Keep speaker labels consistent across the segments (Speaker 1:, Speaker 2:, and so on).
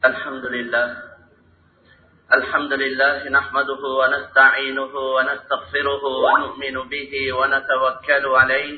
Speaker 1: الحمد لله الحمد لله نحمده ونستعينه ونستغفره ونؤمن به ونتوكل عليه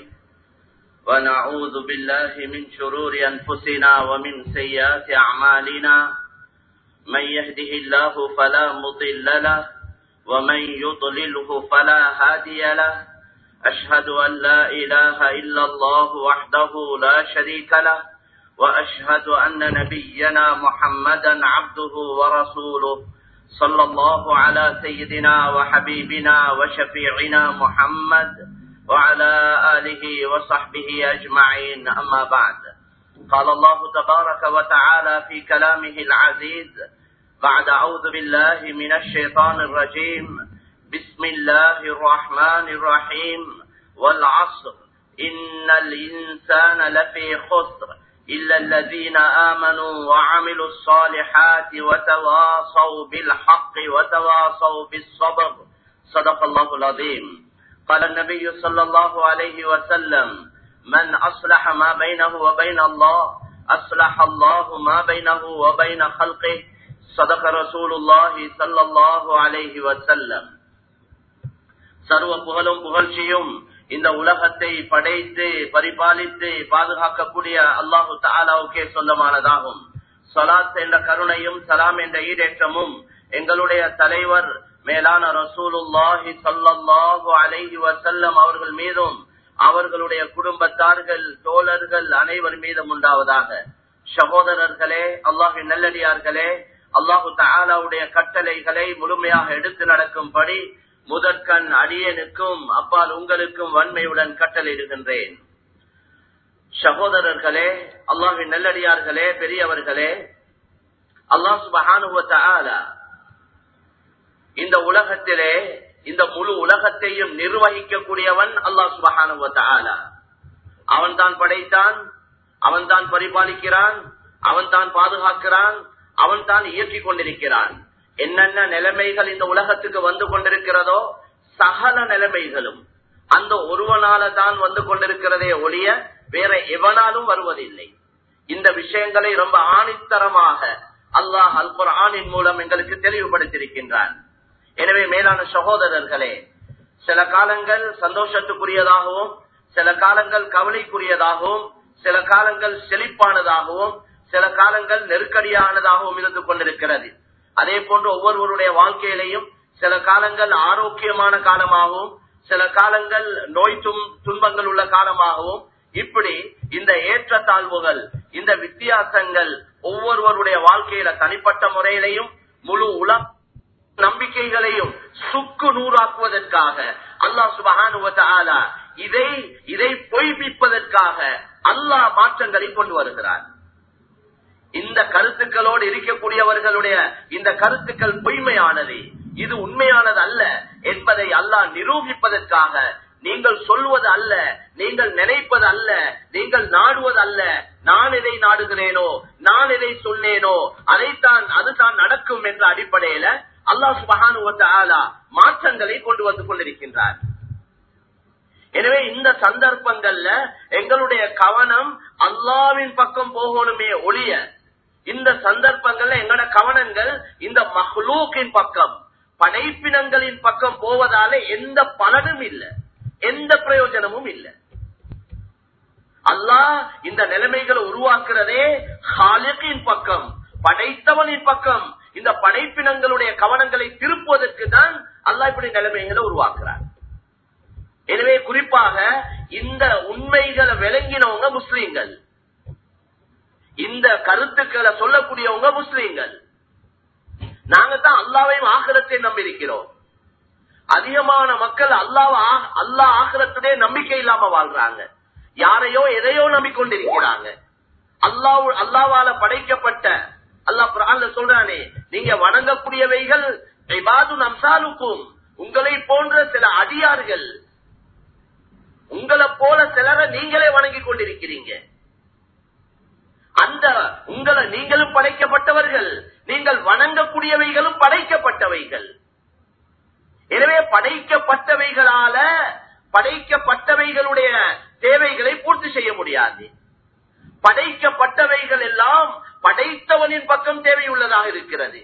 Speaker 1: ونعوذ بالله من شرور أنفسنا ومن سيئات أعمالنا من يهده الله فلا مضل له ومن يضلله فلا هادي له أشهد أن لا إله إلا الله وحده لا شريك له وأشهد أن نبينا محمدا عبده ورسوله صلى الله على سيدنا وحبيبنا وشفيعنا محمد وعلى آله وصحبه أجمعين أما بعد قال الله تبارك وتعالى في كلامه العزيز بعد أعوذ بالله من الشيطان الرجيم بسم الله الرحمن الرحيم والعصر إن الإنسان لفي خسر إلا الذين آمنوا وعملوا الصالحات وتواصوا بالحق وتواصوا بالصبر صدق الله العظيم قال النبي صلى الله عليه وسلم من أصلح ما بينه وبين الله أصلح الله ما بينه وبين خلقه صدق رسول الله صلى الله عليه وسلم சர்வ புகழும் புகழ்ச்சியும் இந்த உலகத்தை படைத்து பரிபாலித்து பாதுகாக்கக்கூடிய அல்லாஹு தாலாவுக்கே சொந்தமானதாகும் சலாத் என்ற கருணையும் சலாம் என்ற ஈடேற்றமும் எங்களுடைய தலைவர் மேலான ரசூலுல்லாஹி சல்லாஹு அலைஹி வசல்லம் அவர்கள் மீதும் அவர்களுடைய குடும்பத்தார்கள் தோழர்கள் அனைவர் மீதும் உண்டாவதாக சகோதரர்களே அல்லாஹின் நல்லடியார்களே அல்லாஹு தாலாவுடைய கட்டளைகளை முழுமையாக எடுத்து நடக்கும்படி முதற்கண் அடியனுக்கும் அப்பால் உங்களுக்கும் வன்மையுடன் கட்டளையிடுகின்றேன் சகோதரர்களே அல்லாஹின் நல்லடியார்களே பெரியவர்களே அல்லாஹ் சுபஹானுவ இந்த உலகத்திலே இந்த முழு உலகத்தையும் நிர்வகிக்கக்கூடியவன் அல்லாஹ் சுபஹானுவ அவன் தான் படைத்தான் அவன் தான் பரிபாலிக்கிறான் அவன் தான் பாதுகாக்கிறான் அவன் தான் இயக்கிக் கொண்டிருக்கிறான் என்னென்ன நிலைமைகள் இந்த உலகத்துக்கு வந்து கொண்டிருக்கிறதோ சகல நிலைமைகளும் அந்த ஒருவனால தான் வந்து கொண்டிருக்கிறதே ஒழிய வேற எவனாலும் வருவதில்லை இந்த விஷயங்களை ரொம்ப ஆணித்தரமாக அல்லாஹ் அல் குரானின் மூலம் எங்களுக்கு தெளிவுபடுத்தியிருக்கின்றான் எனவே மேலான சகோதரர்களே சில காலங்கள் சந்தோஷத்துக்குரியதாகவும் சில காலங்கள் கவலைக்குரியதாகவும் சில காலங்கள் செழிப்பானதாகவும் சில காலங்கள் நெருக்கடியானதாகவும் இருந்து கொண்டிருக்கிறது அதே போன்று ஒவ்வொருவருடைய வாழ்க்கையிலையும் சில காலங்கள் ஆரோக்கியமான காலமாகவும் சில காலங்கள் நோய் துன்பங்கள் உள்ள காலமாகவும் இப்படி இந்த ஏற்றத்தாழ்வுகள் இந்த வித்தியாசங்கள் ஒவ்வொருவருடைய வாழ்க்கையில தனிப்பட்ட முறையிலையும் முழு உலக நம்பிக்கைகளையும் சுக்கு நூறாக்குவதற்காக அல்லாஹ் சுபகானுவ இதை இதை பொய்ப்பிப்பதற்காக அல்லாஹ் மாற்றங்களை கொண்டு வருகிறார் இந்த கருத்துக்களோடு இருக்கக்கூடியவர்களுடைய இந்த கருத்துக்கள் பொய்மையானது இது உண்மையானது அல்ல என்பதை அல்லாஹ் நிரூபிப்பதற்காக நீங்கள் சொல்வது அல்ல நீங்கள் நினைப்பது அல்ல நீங்கள் நாடுவது அல்ல நான் எதை நாடுகிறேனோ நான் எதை சொன்னேனோ அதைத்தான் அதுதான் நடக்கும் என்ற அடிப்படையில அல்லாஹ் சுபகானு மாற்றங்களை கொண்டு வந்து கொண்டிருக்கின்றார் எனவே இந்த சந்தர்ப்பங்கள்ல எங்களுடைய கவனம் அல்லாவின் பக்கம் போகணுமே ஒளிய இந்த சந்தர்ப்பங்கள்ல எங்களோட கவனங்கள் இந்த மஹ்லூக்கின் பக்கம் படைப்பினங்களின் பக்கம் போவதால எந்த பலனும் இல்லை எந்த பிரயோஜனமும் இல்லை அல்லாஹ் இந்த நிலைமைகளை உருவாக்குறதே ஹாலிகின் பக்கம் படைத்தவனின் பக்கம் இந்த படைப்பினங்களுடைய கவனங்களை திருப்புவதற்கு தான் அல்லாஹ் இப்படி நிலைமைகளை உருவாக்குறார் எனவே குறிப்பாக இந்த உண்மைகளை விளங்கினவங்க முஸ்லீம்கள் இந்த கருத்துக்களை சொல்லக்கூடியவங்க முஸ்லீம்கள் நாங்க தான் அல்லாவையும் ஆகிரத்தை நம்பியிருக்கிறோம் அதிகமான மக்கள் அல்லாவ அல்லா ஆகிரத்துடைய நம்பிக்கை இல்லாம வாழ்றாங்க யாரையோ எதையோ நம்பிக்கொண்டிருக்கிறாங்க அல்லாவு அல்லாவால படைக்கப்பட்ட அல்லாஹ் குரான்ல சொல்றானே நீங்க வணங்கக்கூடியவைகள் அம்சாலுக்கும் உங்களை போன்ற சில அடியார்கள் உங்களை போல சிலரை நீங்களே வணங்கி கொண்டிருக்கிறீங்க அந்த உங்களை நீங்களும் படைக்கப்பட்டவர்கள் நீங்கள் வணங்கக்கூடியவைகளும் படைக்கப்பட்டவைகள் எனவே படைக்கப்பட்டவைகளால படைக்கப்பட்டவைகளுடைய தேவைகளை பூர்த்தி செய்ய முடியாது படைக்கப்பட்டவைகள் எல்லாம் படைத்தவனின் பக்கம் தேவையுள்ளதாக இருக்கிறது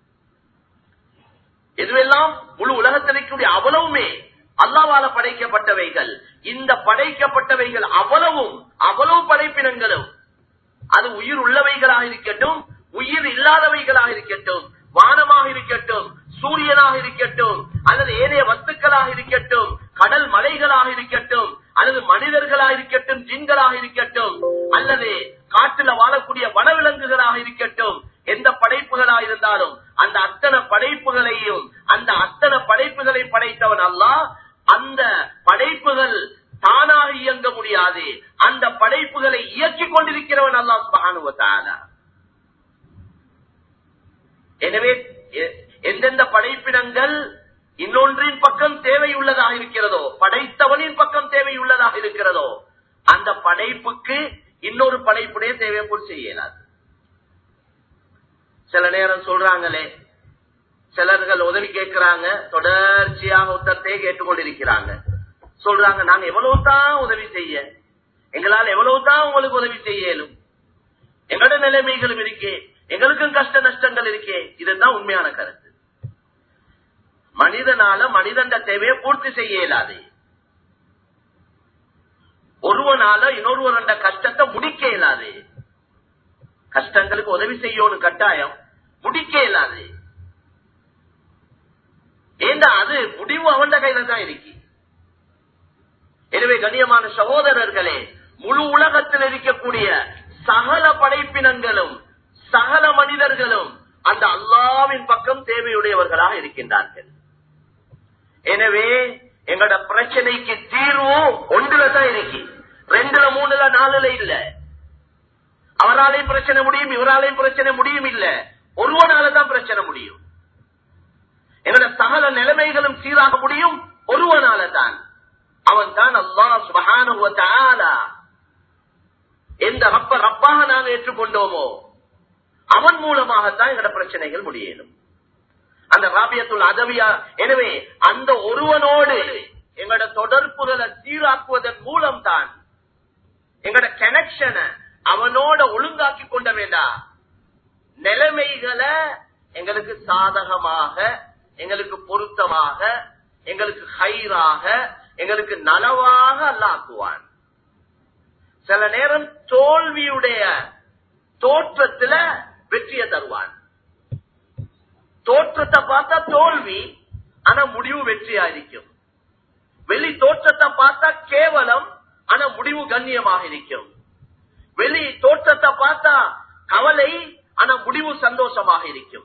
Speaker 1: இதுவெல்லாம் முழு உலகத்தில் இருக்கக்கூடிய அவ்வளவுமே அல்லாவால படைக்கப்பட்டவைகள் இந்த படைக்கப்பட்டவைகள் அவ்வளவும் அவ்வளவு படைப்பினங்களும் அது உயிர் உள்ளவைகளாக இருக்கட்டும் உயிர் இல்லாதவைகளாக இருக்கட்டும் வானமாக இருக்கட்டும் சூரியனாக இருக்கட்டும் அல்லது ஏனைய வஸ்துக்களாக இருக்கட்டும் கடல் மலைகளாக இருக்கட்டும் அல்லது மனிதர்களாக இருக்கட்டும் ஜின்களாக இருக்கட்டும் அல்லது காட்டுல வாழக்கூடிய வனவிலங்குகளாக இருக்கட்டும் எந்த படைப்புகளாக இருந்தாலும் அந்த அத்தனை படைப்புகளையும் அந்த அத்தனை படைப்புகளை படைத்தவன் அல்லாஹ் அந்த படைப்புகள் தானாக இயங்க முடியாது அந்த படைப்புகளை இயக்கிக் கொண்டிருக்கிறவன் அல்லாஹ் சுப்ஹானஹு வ தஆலா எனவே எ- எந்தெந்த படைப்பினங்கள் இன்னொன்றின் பக்கம் தேவையுள்ளதாக இருக்கிறதோ படைத்தவனின் பக்கம் தேவையுள்ளதாக இருக்கிறதோ அந்த படைப்புக்கு இன்னொரு படைப்புடைய தேவை போல் செய்யலாது சில நேரம் சொல்றாங்களே சிலர்கள் உதவி கேட்கிறாங்க தொடர்ச்சியாக உத்தரத்தையே கேட்டுக்கொண்டிருக்கிறாங்க சொல்றாங்க நாங்க எவ்வளவு தான் உதவி செய்ய எங்களால் எவ்வளவு தான் உங்களுக்கு உதவி செய்ய இயலும் எங்களோட நிலைமைகளும் இருக்கே எங்களுக்கும் கஷ்ட நஷ்டங்கள் இருக்கே இதுதான் உண்மையான கருத்து மனிதனால மனிதன் தேவையை பூர்த்தி செய்ய இயலாது ஒருவனால இன்னொருவனோட கஷ்டத்தை முடிக்க இயலாது கஷ்டங்களுக்கு உதவி செய்யணும் கட்டாயம் முடிக்க இயலாது ஏண்டா அது முடிவு அவன் கையில தான் இருக்கு எனவே கண்ணியமான சகோதரர்களே முழு உலகத்தில் இருக்கக்கூடிய சகல படைப்பினங்களும் சகல மனிதர்களும் அந்த அல்லாவின் பக்கம் தேவையுடையவர்களாக இருக்கின்றார்கள் எனவே எங்களோட பிரச்சனைக்கு தீர்வு ஒன்றுல தான் இருக்கு ரெண்டுல மூணுல நாலுல இல்ல அவராலையும் பிரச்சனை முடியும் இவராலையும் பிரச்சனை முடியும் இல்ல ஒருவனால தான் பிரச்சனை முடியும் எங்களோட சகல நிலைமைகளும் சீராக முடியும் ஒருவனால தான் அவன் தான் அல்லாஹ் சுபஹானஹு வ தஆலா எந்த ரப்ப ரப்பாக நாங்கள் ஏற்றுக்கொண்டோமோ அவன் மூலமாகத்தான் எங்களோட பிரச்சனைகள் முடியணும் அந்த ராபியத்துல் அதவியா எனவே அந்த ஒருவனோடு எங்களோட தொடர்புகளை சீராக்குவதன் மூலம் தான் எங்களோட கனெக்ஷனை அவனோட ஒழுங்காக்கி கொண்ட வேண்டாம் நிலைமைகளை எங்களுக்கு சாதகமாக எங்களுக்கு பொருத்தமாக எங்களுக்கு ஹைராக எங்களுக்கு நலவாக அல்லாக்குவான் சில நேரம் தோல்வியுடைய தோற்றத்துல வெற்றியை தருவான் தோற்றத்தை பார்த்தா தோல்வி ஆனா முடிவு வெற்றியா இருக்கும் வெளி தோற்றத்தை பார்த்தா கேவலம் ஆனா முடிவு கண்ணியமாக இருக்கும் வெளி தோற்றத்தை பார்த்தா கவலை ஆனா முடிவு சந்தோஷமாக இருக்கும்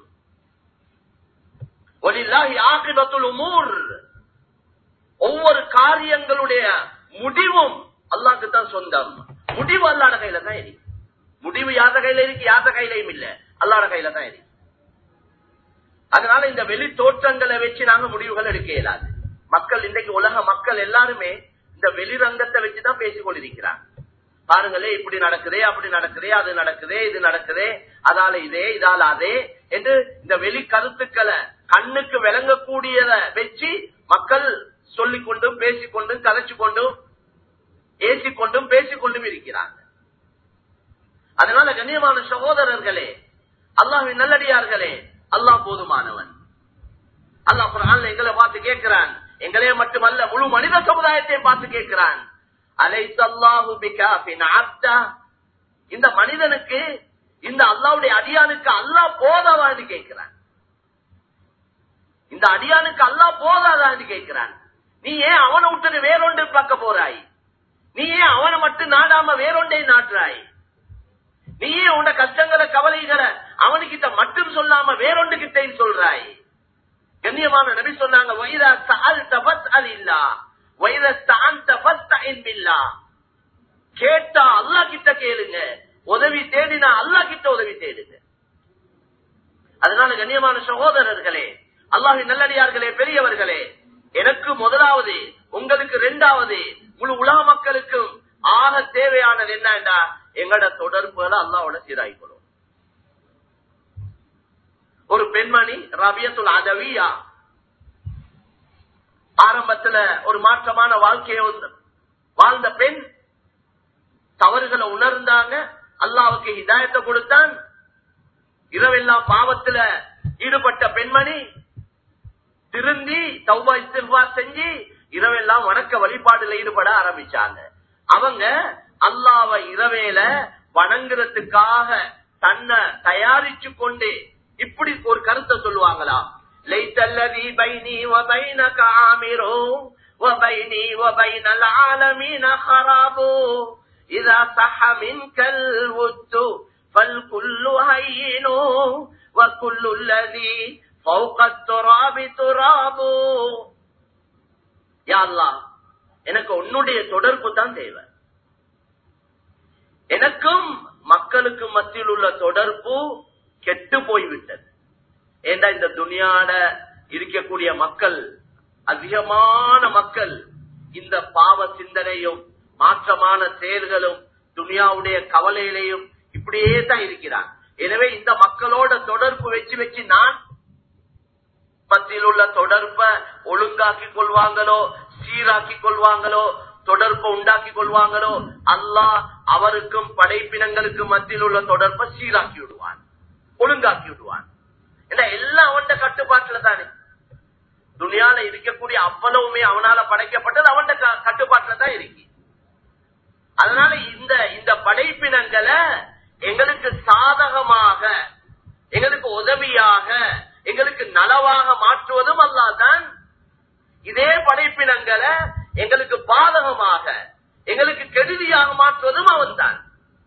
Speaker 1: வலில்லாஹி ஆகிபத்துல் உமூர் ஒவ்வொரு காரியங்களுடைய முடிவும் அல்லாஹ்க்கு தான் சொந்தம் முடிவு அல்லாட கையில தான் இருக்கு முடிவு யார கையில இருக்கு யார கையிலையும் இல்ல அல்லாட கையில தான் இருக்கு அதனால இந்த வெளி தோற்றங்களை வச்சு நாங்க முடிவுகள் எடுக்க இயலாது மக்கள் இன்றைக்கு உலக மக்கள் எல்லாருமே இந்த வெளிரங்கத்தை வச்சுதான் பேசிக் கொண்டிருக்கிறாங்க பாருங்களே இப்படி நடக்குதே அப்படி நடக்குதே அது நடக்குதே இது நடக்குதே அதால இதே இதால அதே என்று இந்த வெளி கருத்துக்களை கண்ணுக்கு விளங்கக்கூடியத வச்சு மக்கள் சொல்லிக் கொண்டும் பேசிக்கொண்டும் கதைச்சு கொண்டும் ஏசிக்கொண்டும் பேசிக்கொண்டும் இருக்கிறாங்க அதனால கண்ணியமான சகோதரர்களே அல்லாஹின் நல்லடியார்களே அல்லாஹ் போதுமானவன் அல்லாஹ் குர்ஆன்ல எங்களை பார்த்து கேட்கிறான் எங்களே மட்டுமல்ல முழு மனித சமுதாயத்தையும் பார்த்து கேட்கிறான் அலைத்தல்லாஹு பிகாஃபின் அப்தா இந்த மனிதனுக்கு இந்த அல்லாவுடைய அடியானுக்கு அல்லாஹ் போதாவான்னு கேட்கிறான் இந்த அடியானுக்கு அல்லாஹ் போதாதான்னு கேட்கிறான் நீ ஏன் அவனை விட்டுட்டு வேறொன்று பார்க்க போறாய் நீ ஏன் அவனை மட்டும் நாடாம வேறொன்றை நாட்டுறாய் நீ ஏன் உன்ட கஷ்டங்களை கவலைகளை அவனுக்கிட்ட மட்டும் சொல்லாம வேறொன்று கிட்டையும் சொல்றாய் கண்ணியமான நபி சொன்னாங்க வைரா சஅல் தபஸ் அல் இல்லா வைரா ஸ்தான் தபஸ் பில்லா கேட்டா அல்லாஹ் கிட்ட கேளுங்க உதவி தேடினா அல்லாஹ் கிட்ட உதவி தேடுங்க அதனால கண்ணியமான சகோதரர்களே அல்லாஹின் நல்லடியார்களே பெரியவர்களே எனக்கு முதலாவது உங்களுக்கு இரண்டாவது முழு உலக மக்களுக்கும் ஆக தேவையானது என்னண்டா எங்கட தொடர்புகளை அல்லாவோட சீராய்க்கணும் ஒரு பெண்மணி ரபியத்துல் அதவியா ஆரம்பத்துல ஒரு மாற்றமான வாழ்க்கையை வந்து- வாழ்ந்த பெண் தவறுகளை உணர்ந்தாங்க அல்லாவுக்கு ஹிதாயத்தை கொடுத்தான் இரவெல்லாம் பாவத்துல ஈடுபட்ட பெண்மணி திருந்தி தௌபா இஸ்திஃபா செஞ்சு இரவெல்லாம் வணக்க வழிபாடுல ஈடுபட ஆரம்பிச்சாங்க அவங்க அல்லாவ இரவேல வணங்குறதுக்காக தன்னை தயாரிச்சு கொண்டு இப்படி ஒரு கருத்தை சொல்லுவாங்களா லைத்தல்லதி பைனி வபைனக ஆமிரோ وبيني وبين العالمين خراب إذا صح منك الود فالكل هين وكل الذي فوق التراب تراب يا الله எனக்கு உன்னுடைய தொடர்பு தான் தேவை எனக்கும் மக்களுக்கு மத்தியில் உள்ள தொடர்பு கெட்டு போய்விட்டது ஏண்டா இந்த துனியாட இருக்கக்கூடிய மக்கள் அதிகமான மக்கள் இந்த பாவ சிந்தனையும் மாற்றமான செயல்களும் துனியாவுடைய கவலையிலையும் இப்படியே தான் இருக்கிறார் எனவே இந்த மக்களோட தொடர்பு வச்சு வச்சு நான் மத்தியில் உள்ள தொடர்பை ஒழுங்காக்கி கொள்வாங்களோ சீராக்கி கொள்வாங்களோ தொடர்பை உண்டாக்கி கொள்வாங்களோ அல்லாஹ் அவருக்கும் படைப்பினங்களுக்கும் மத்தியில் உள்ள தொடர்பை சீராக்கி விடுவான் ஒழுங்காக்கி விடுவான் எல்லாம் அவன் கட்டுப்பாட்டுல தானே துணியால இருக்கக்கூடிய அவ்வளவுமே அவனால படைக்கப்பட்டது அவன் கட்டுப்பாட்டுல தான் இருக்கு அதனால இந்த இந்த படைப்பினங்களை எங்களுக்கு சாதகமாக எங்களுக்கு உதவியாக எங்களுக்கு நலவாக மாற்றுவதும் அல்லாதான் இதே படைப்பினங்களை எங்களுக்கு பாதகமாக எங்களுக்கு கெடுதியாக மாற்றுவதும் அவன் தான்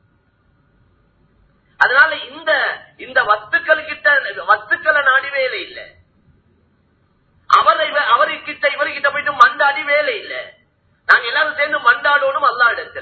Speaker 1: அதனால இந்த இந்த வத்துக்கள் கிட்ட வத்துக்களை நாடி வேலை இல்லை அவரை அவர்கிட்ட இவர்கிட்ட போயிட்டு மண்டாடி வேலை இல்லை நாங்க எல்லாரும் சேர்ந்து மண்டாடணும் அல்லா இடத்துல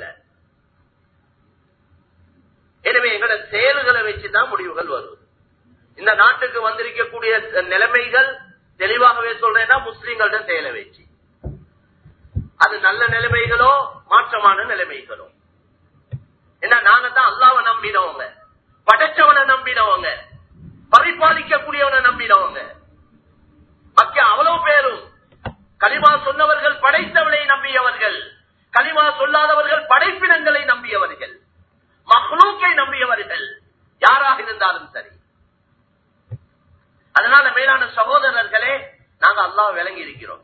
Speaker 1: எனவே எங்களோட செயல்களை வச்சுதான் முடிவுகள் வரும் இந்த நாட்டுக்கு வந்திருக்கக்கூடிய நிலைமைகள் தெளிவாகவே சொல்றேன்னா முஸ்லீம்களோட செயலை வச்சு அது நல்ல நிலைமைகளோ மாற்றமான நிலைமைகளோ ஏன்னா நாங்க தான் அல்லாவை நம்பினவங்க படைச்சவனை நம்பினவங்க பரிபாலிக்கக்கூடியவனை நம்பினவங்க மக்கள் அவ்வளவு பேரும் களிமா சொன்னவர்கள் படைத்தவனை நம்பியவர்கள் களிமா சொல்லாதவர்கள் படைப்பினங்களை நம்பியவர்கள் மஹ்லூக்கை நம்பியவர்கள் யாராக இருந்தாலும் சரி அதனால மேலான சகோதரர்களே நாங்க அல்லாஹ் விளங்கி இருக்கிறோம்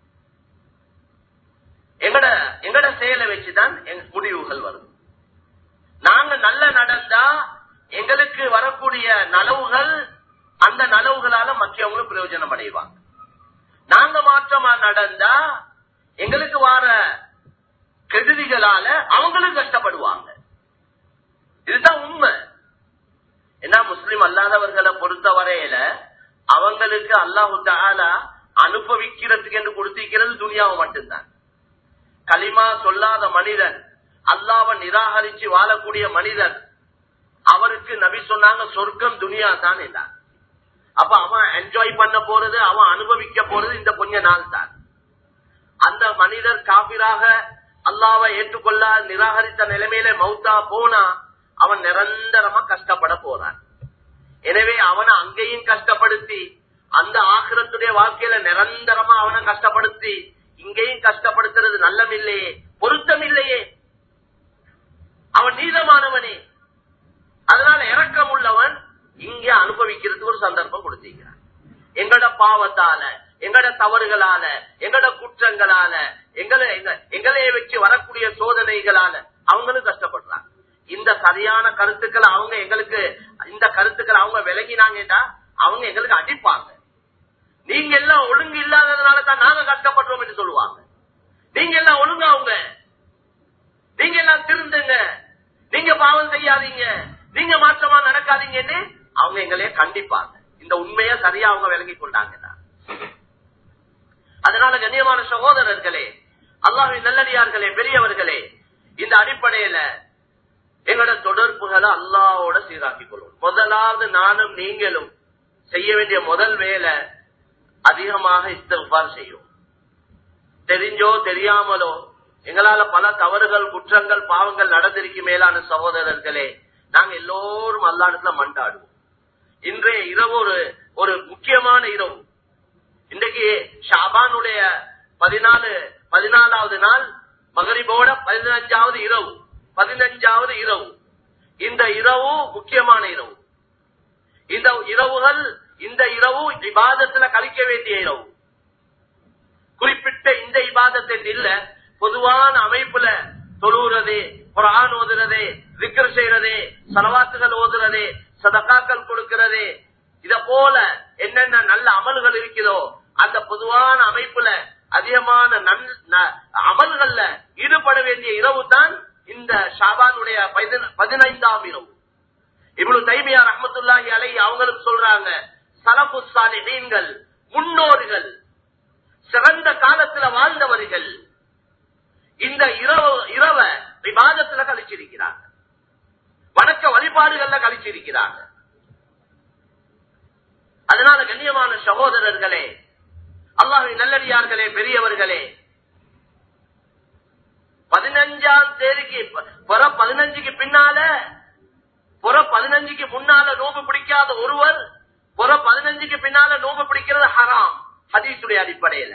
Speaker 1: எங்கட எங்கட செயலை வச்சுதான் முடிவுகள் வரும் நாங்க நல்ல நடந்தா எங்களுக்கு வரக்கூடிய நலவுகள் அந்த நலவுகளால மற்றவங்களும் பிரயோஜனம் அடைவாங்க நாங்க மாற்றமா நடந்தா எங்களுக்கு வர கெடுதிகளால அவங்களும் கஷ்டப்படுவாங்க இதுதான் உண்மை என்ன முஸ்லிம் அல்லாதவர்களை பொறுத்த வரையில அவங்களுக்கு அல்லாஹு தாலா அனுபவிக்கிறதுக்கு என்று கொடுத்திருக்கிறது துனியாவை மட்டும்தான் களிமா சொல்லாத மனிதன் அல்லாவை நிராகரிச்சு வாழக்கூடிய மனிதன் அவருக்கு நபி சொன்னாங்க சொர்க்கம் துனியா தான் என்றார் அப்ப அவன் என்ஜாய் பண்ண போறது அவன் அனுபவிக்க போறது இந்த கொஞ்ச நாள் தான் அந்த மனிதர் காபிராக அல்லாவை ஏற்றுக்கொள்ள நிராகரித்த நிலைமையில மௌத்தா போனா அவன் நிரந்தரமா கஷ்டப்பட போறான் எனவே அவனை அங்கேயும் கஷ்டப்படுத்தி அந்த ஆக்கிரத்துடைய வாழ்க்கையில நிரந்தரமா அவனை கஷ்டப்படுத்தி இங்கேயும் கஷ்டப்படுத்துறது நல்லமில்லையே பொருத்தம் இல்லையே அவன் நீதமானவனே அதனால இறக்கம் உள்ளவன் இங்கே அனுபவிக்கிறதுக்கு ஒரு சந்தர்ப்பம் கொடுத்திருக்கிறான் எங்கட பாவத்தால எங்கட தவறுகளால எங்கட குற்றங்களால எங்களை எங்களைய வச்சு வரக்கூடிய சோதனைகளால அவங்களும் கஷ்டப்படுறாங்க இந்த சரியான கருத்துக்களை அவங்க எங்களுக்கு இந்த கருத்துக்களை அவங்க விளங்கினாங்கன்னா அவங்க எங்களுக்கு அடிப்பாங்க நீங்க எல்லாம் ஒழுங்கு இல்லாததுனால தான் நாங்க கஷ்டப்படுறோம் என்று சொல்லுவாங்க நீங்க எல்லாம் ஒழுங்காவுங்க நீங்க எல்லாம் திருந்துங்க நீங்க பாவம் செய்யாதீங்க நீங்க மாற்றமா நடக்காதீங்கன்னு அவங்க எங்களையே கண்டிப்பாங்க இந்த உண்மையை சரியா அவங்க விளங்கி கொண்டாங்கன்னா அதனால கண்ணியமான சகோதரர்களே அல்லாஹின் நல்லடியார்களே பெரியவர்களே இந்த அடிப்படையில எங்களோட தொடர்புகளை அல்லாவோட சீராக்கிக் கொள்ளும் முதலாவது நானும் நீங்களும் செய்ய வேண்டிய முதல் வேலை அதிகமாக இஸ்திஃபார் செய்யும் தெரிஞ்சோ தெரியாமலோ எங்களால பல தவறுகள் குற்றங்கள் பாவங்கள் நடந்திருக்கு மேலான சகோதரர்களே நாங்க எல்லோரும் அல்லாடத்துல மண்டாடுவோம் இன்றைய இரவு ஒரு ஒரு முக்கியமான இரவு இன்றைக்கு ஷாபானுடைய பதினாலு பதினாலாவது நாள் மகரிபோட பதினஞ்சாவது இரவு பதினஞ்சாவது இரவு இந்த இரவு முக்கியமான இரவு இந்த இரவுகள் இந்த இரவு இபாதத்துல கழிக்க வேண்டிய இரவு குறிப்பிட்ட இந்த இபாதத்தின் இல்ல பொதுவான அமைப்புல தொழுகிறது குரான் ஓதுறது விக்கர் செய்யறது சலவாத்துகள் ஓதுறது சதக்காக்கள் கொடுக்கிறது இத போல என்னென்ன நல்ல அமல்கள் இருக்கிறதோ அந்த பொதுவான அமைப்புல அதிகமான அமல்கள்ல ஈடுபட வேண்டிய இரவு தான் இந்த ஷாபானுடைய பதினைந்தாம் இரவு இவ்வளவு தைமியா ரஹமத்துல்லாஹி அலை அவங்களும் சொல்றாங்க சலபு சாலிஹீன்கள் முன்னோர்கள் சிறந்த காலத்துல வாழ்ந்தவர்கள் இந்த இரவு இரவ விவாதத்துல கழிச்சிருக்கிறாங்க வணக்க வழிபாடுகள்ல கழிச்சிருக்கிறாங்க அதனால கண்ணியமான சகோதரர்களே அல்லாஹின் நல்லடியார்களே பெரியவர்களே பதினஞ்சாம் தேதிக்கு புற பதினஞ்சுக்கு பின்னால புற பதினஞ்சுக்கு முன்னால நோம்பு பிடிக்காத ஒருவர் புற பதினஞ்சுக்கு பின்னால நோம்பு பிடிக்கிறது ஹராம் ஹதீசுடைய அடிப்படையில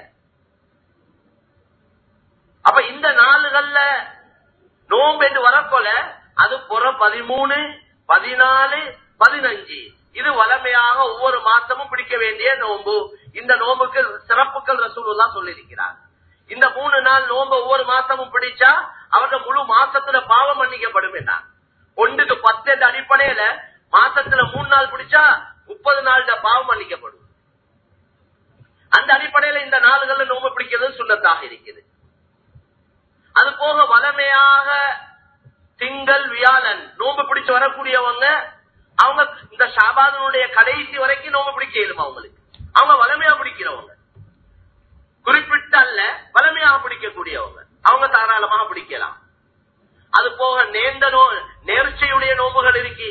Speaker 1: அப்ப இந்த நாளுகள்ல நோம்பு என்று வரப்போல அது புற பதிமூணு பதினாலு பதினஞ்சு இது வளமையாக ஒவ்வொரு மாசமும் பிடிக்க வேண்டிய நோம்பு இந்த நோம்புக்கு சிறப்புகள் ரசூலுல்லா சொல்லியிருக்கிறார் இந்த மூணு நாள் நோம்பு ஒவ்வொரு மாசமும் பிடிச்சா அவங்க முழு மாசத்துல பாவம் மன்னிக்கப்படும் என்ன ஒன்றுக்கு பத்து என்ற அடிப்படையில மாசத்துல மூணு நாள் பிடிச்சா முப்பது நாள் பாவம் மன்னிக்கப்படும் அந்த அடிப்படையில இந்த நாளுகள்ல நோம்பு பிடிக்கிறது சுண்ணத்தாக இருக்குது அது போக வளமையாக திங்கள் வியாழன் நோம்பு பிடிச்சு வரக்கூடியவங்க அவங்க இந்த ஷாபாதனுடைய கடைசி வரைக்கும் நோம்பு பிடிக்க இயலும் அவங்களுக்கு அவங்க வளமையா பிடிக்கிறவங்க குறிப்பிட்ட அல்ல வளமையாக பிடிக்கக்கூடியவங்க அவங்க தாராளமாக பிடிக்கலாம் அது போக நேர்ந்த நோ நேர்ச்சையுடைய நோம்புகள் இருக்கு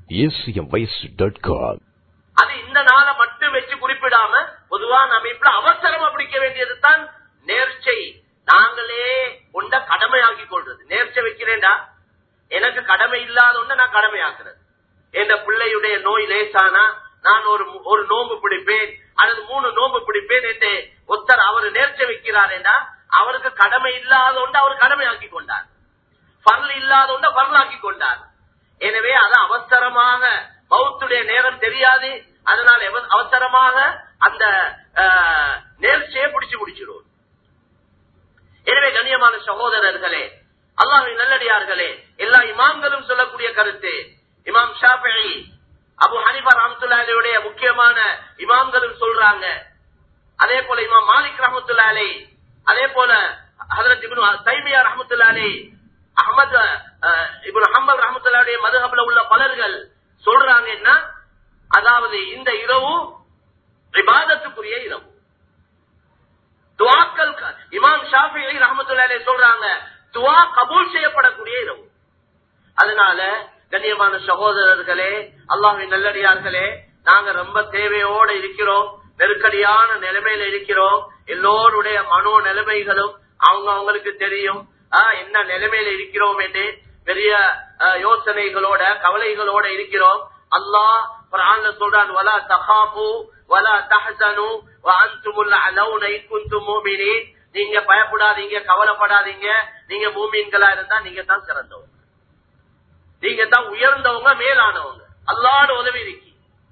Speaker 1: அது இந்த நாளை மட்டும் வச்சு குறிப்பிடாம பொதுவான அமைப்புல அவசரமா பிடிக்க வேண்டியது தான் நேர்ச்சை நாங்களே உண்ட கடமையாக்கி கொள்றது நேர்ச்சை வைக்கிறேன்டா எனக்கு கடமை இல்லாத ஒண்ணு நான் கடமையாக்குறது என் பிள்ளையுடைய நோய் லேசானா நான் ஒரு ஒரு நோம்பு பிடிப்பேன் அல்லது மூணு நோம்பு பிடிப்பேன் என்று ஒருத்தர் அவர் நேர்ச்சை வைக்கிறார் என்றா அவருக்கு கடமை இல்லாத ஒன்று அவர் கடமையாக்கி கொண்டார் பரல் இல்லாத ஒன்றை பரலாக்கி கொண்டார் எனவே அது அவசரமாக பௌத்துடைய நேரம் தெரியாது அதனால் அவசரமாக அந்த நேர்ச்சியை பிடிச்சு முடிச்சிடும் எனவே கண்ணியமான சகோதரர்களே அல்லாஹின் நல்லடியார்களே எல்லா இமாம்களும் சொல்லக்கூடிய கருத்து இமாம் ஷாஃபி அபு ஹனிபா ரஹமத்துல்லாவுடைய முக்கியமான இமாம்களும் சொல்றாங்க அதே போல இமாம் மாலிக் ரஹமத்துல்லாலே அதே போல ஹதரத் இப்னு தைமியா ரஹமத்துல்லாலே அஹமது இப்னு ஹம்பல் ரஹமத்துல்லாவுடைய மதுஹப்ல உள்ள பலர்கள் சொல்றாங்க என்ன அதாவது இந்த இரவு விவாதத்துக்குரிய இரவு துவாக்கள் இமாம் ஷாஃபி ரஹமத்துல்லாலே சொல்றாங்க துவா கபூல் செய்யப்படக்கூடிய இரவு அதனால கண்ணியமான சகோதரர்களே அல்லாஹின் நல்லடியார்களே நாங்க ரொம்ப தேவையோட இருக்கிறோம் நெருக்கடியான நிலைமையில இருக்கிறோம் எல்லோருடைய மனோ நிலைமைகளும் அவங்க அவங்களுக்கு தெரியும் என்ன நிலைமையில இருக்கிறோம் என்று பெரிய யோசனைகளோட கவலைகளோட இருக்கிறோம் அல்லாஹ் குரான்ல சொல்றான் வலா தகாபு வலா தஹசனு வஅன்துமுல் அலௌன இன் குன்தும் முஃமினீன் நீங்க பயப்படாதீங்க கவலைப்படாதீங்க நீங்க மூமீன்களா இருந்தா நீங்க தான் சிறந்தவங்க நீங்க தான் உயர்ந்தவங்க மேலானவங்க அல்லாட உதவி இருக்கு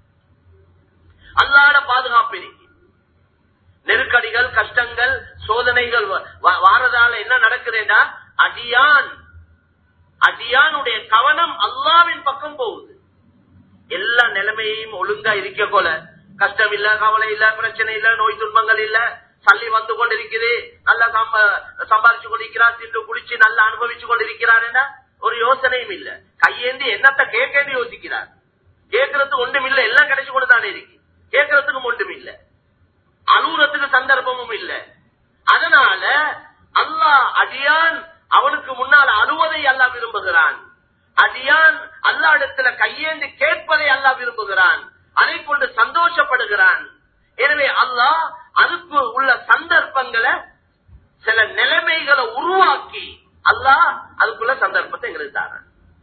Speaker 1: அல்லாட பாதுகாப்பு இருக்கு நெருக்கடிகள் கஷ்டங்கள் சோதனைகள் வாரதால என்ன நடக்குதுன்னா அடியான் அடியானுடைய கவனம் அல்லாவின் பக்கம் போகுது எல்லா நிலைமையும் ஒழுங்கா இருக்க போல கஷ்டம் இல்ல கவலை இல்ல பிரச்சனை இல்ல நோய் துன்பங்கள் இல்ல சல்லி வந்து கொண்டிருக்குது நல்லா சம்பாதிச்சு கொண்டிருக்கிறார் தின்று குடிச்சு நல்லா அனுபவிச்சு கொண்டிருக்கிறார் என்ன ஒரு யோசனையும் இல்ல கையேந்தி என்னத்த கேட்கேன்னு யோசிக்கிறார் கேட்கறதுக்கு ஒன்றும் இல்ல எல்லாம் கிடைச்சு கொண்டு தானே இருக்கு கேட்கறதுக்கும் ஒன்றும் இல்ல அலுவலத்துக்கு சந்தர்ப்பமும் இல்ல அதனால அல்லாஹ் அடியான் அவனுக்கு முன்னால் அழுவதை அல்லாஹ் விரும்புகிறான் அடியான் அல்லா இடத்துல கையேந்து கேட்பதை அல்லாஹ் விரும்புகிறான் அதை கொண்டு சந்தோஷப்படுகிறான் எனவே அல்லாஹ் அதுக்கு உள்ள சந்தர்ப்பங்களை சில நிலைமைகளை உருவாக்கி அல்லாஹ் அதுக்குள்ள சந்தர்ப்பத்தை எங்களுக்கு தாரான்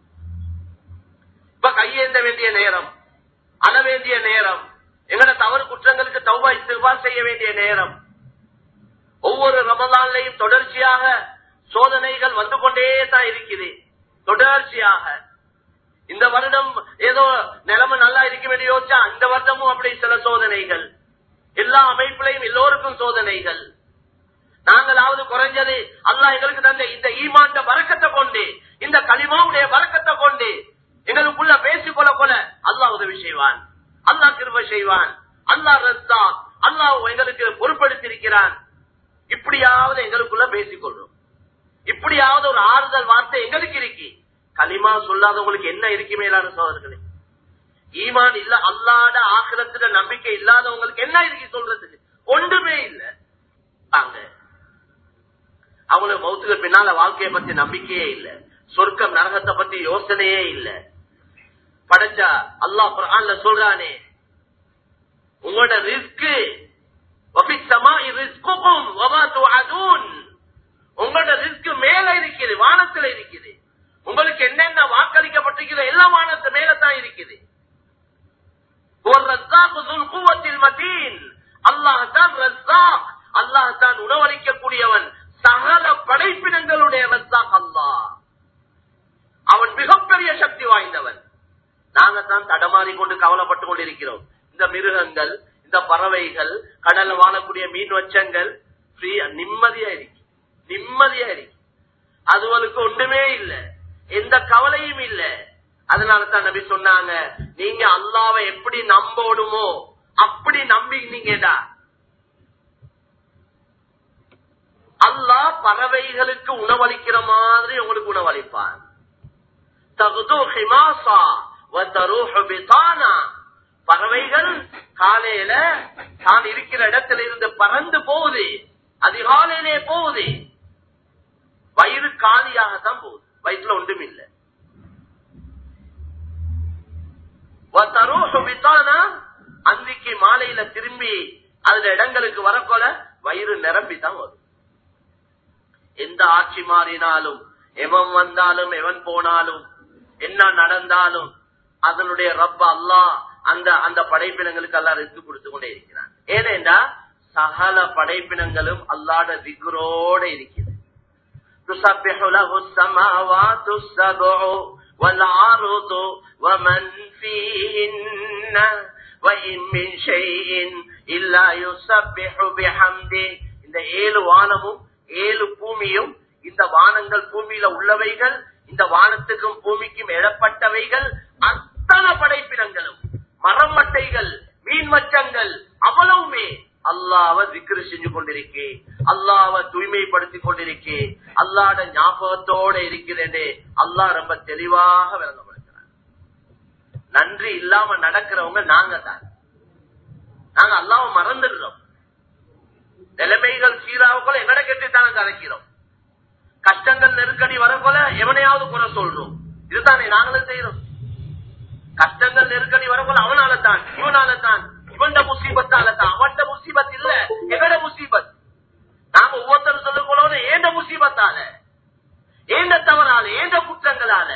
Speaker 1: இப்ப கையேந்த வேண்டிய நேரம் அழ வேண்டிய நேரம் எங்கட தவறு குற்றங்களுக்கு தௌபா இஸ்திஃபார் செய்ய வேண்டிய நேரம் ஒவ்வொரு ரமலான்லையும் தொடர்ச்சியாக சோதனைகள் வந்து கொண்டே தான் இருக்குது தொடர்ச்சியாக இந்த வருடம் ஏதோ நிலைமை நல்லா இருக்கும் யோசிச்சா இந்த வருடமும் அப்படி சில சோதனைகள் எல்லா அமைப்பிலையும் எல்லோருக்கும் சோதனைகள் நாங்களாவது குறைஞ்சது அல்லாஹ் எங்களுக்கு தந்த இந்த ஈமாண்ட வரக்கத்தை கொண்டு இந்த களிமாவுடைய வரக்கத்தை கொண்டு எங்களுக்குள்ள பேசிக்கொள்ள கொள்ள அல்லாஹ் உதவி செய்வான் அல்லாஹ் கிருப செய்வான் அல்லாஹ் ரஸ்தா அல்லாஹ் எங்களுக்கு பொறுப்படுத்திருக்கிறான் இப்படியாவது எங்களுக்குள்ள பேசிக்கொள்றோம் இப்படியாவது ஒரு ஆறுதல் வார்த்தை எங்களுக்கு இருக்கு களிமா சொல்லாதவங்களுக்கு என்ன இருக்கு மேலான சோதர்களே ஈமான் இல்ல அல்லாத ஆக்கிரத்துல நம்பிக்கை இல்லாதவங்களுக்கு என்ன இருக்கு சொல்றதுக்கு ஒன்றுமே இல்ல வாங்க அவங்களுக்கு மௌத்துக்கு பின்னால வாழ்க்கையை பத்தி நம்பிக்கையே இல்ல சொர்க்கம் நரகத்தை பத்தி யோசனையே இல்ல படைச்சா அல்லாஹ் குர்ஆன்ல சொல்றானே உங்களோட ரிஸ்க் உங்களோட ரிஸ்க் மேல இருக்குது வானத்துல இருக்குது உங்களுக்கு என்னென்ன வாக்களிக்கப்பட்டிருக்குதோ எல்லாம் வானத்து மேலதான் இருக்குது அல்லாஹான் ரஸ்ஸாக் அல்லாஹான் உணவளிக்கக்கூடியவன் சகல படைப்பினங்களுடைய ரஸ்ஸாக் அல்லாஹ் அவன் மிகப்பெரிய சக்தி வாய்ந்தவன் நாங்க தான் தடமாறி கொண்டு கவலைப்பட்டுக் கொண்டிருக்கிறோம் இந்த மிருகங்கள் இந்த பறவைகள் கடல்ல வாழக்கூடிய மீன் வச்சங்கள் ஃப்ரீயா நிம்மதியா இருக்கு நிம்மதியா இருக்கு அதுகளுக்கு ஒன்றுமே இல்லை எந்த கவலையும் இல்ல அதனால தான் நபி சொன்னாங்க நீங்க அல்லாவை எப்படி நம்போடுமோ அப்படி நம்பினீங்கடா அல்லாஹ் பறவைகளுக்கு உணவளிக்கிற மாதிரி உங்களுக்கு உணவளிப்பான் தகுது ஹிமாசா பறவைகள் காலையில தான் இருக்கிற இடத்துல இருந்து பறந்து போகுது அதிகாலையிலே போகுது வயிறு காலியாகத்தான் போகுது வயிற்றுல ஒன்றும் இல்லை அன்றைக்கு மாலையில திரும்பி அதுல இடங்களுக்கு வரக்கொல வயிறு நிரம்பி தான் வரும் எந்த ஆட்சி மாறினாலும் எவன் வந்தாலும் எவன் போனாலும் என்ன நடந்தாலும் அதனுடைய ரப்ப அல்லா அந்த அந்த படைப்பினங்களுக்கு எல்லாம் ரிஸ்க் கொடுத்து கொண்டே இருக்கிறான் ஏனென்றா சகல படைப்பினங்களும் அல்லாட திகுரோட இருக்கிறது تسبح له السماوات السبع والعرض ومن فيهن وإن من شيء إلا يسبح بحمده இந்த ஏழு வானமும் ஏழு பூமியும் இந்த வானங்கள் பூமியில உள்ளவைகள் இந்த வானத்துக்கும் பூமிக்கும் எழப்பட்டவைகள் அத்தனை படைப்பினங்களும் மரமட்டைகள் மீன் மச்சங்கள் அவ்வளவுமே அல்லாவ திக்ரு செஞ்சு கொண்டிருக்கே அல்லாவ தூய்மைப்படுத்திக் கொண்டிருக்கே அல்லாட ஞாபகத்தோட இருக்கிறதே அல்லா ரொம்ப தெளிவாக விளங்கப்படுத்துறாங்க நன்றி இல்லாம நடக்கிறவங்க நாங்க தான் நாங்க அல்லாவ மறந்துடுறோம் நிலைமைகள் சீராவுக்குள்ள எங்கட கெட்டுத்தானே கதைக்கிறோம் கஷ்டங்கள் நெருக்கடி வரப்போல எவனையாவது குறை சொல்றோம் இதுதானே நாங்களும் செய்யறோம் கஷ்டங்கள் நெருக்கடி வரப்போல அவனால தான் இவனால தான் இவன் முசீபத்தால தான் அவன் முசீபத் இல்ல எங்கட முசீபத் நாம ஒவ்வொருத்தரும் சொல்லும்போது ஏண்ட முசீபத்தால ஏண்ட தவறால ஏண்ட குற்றங்களால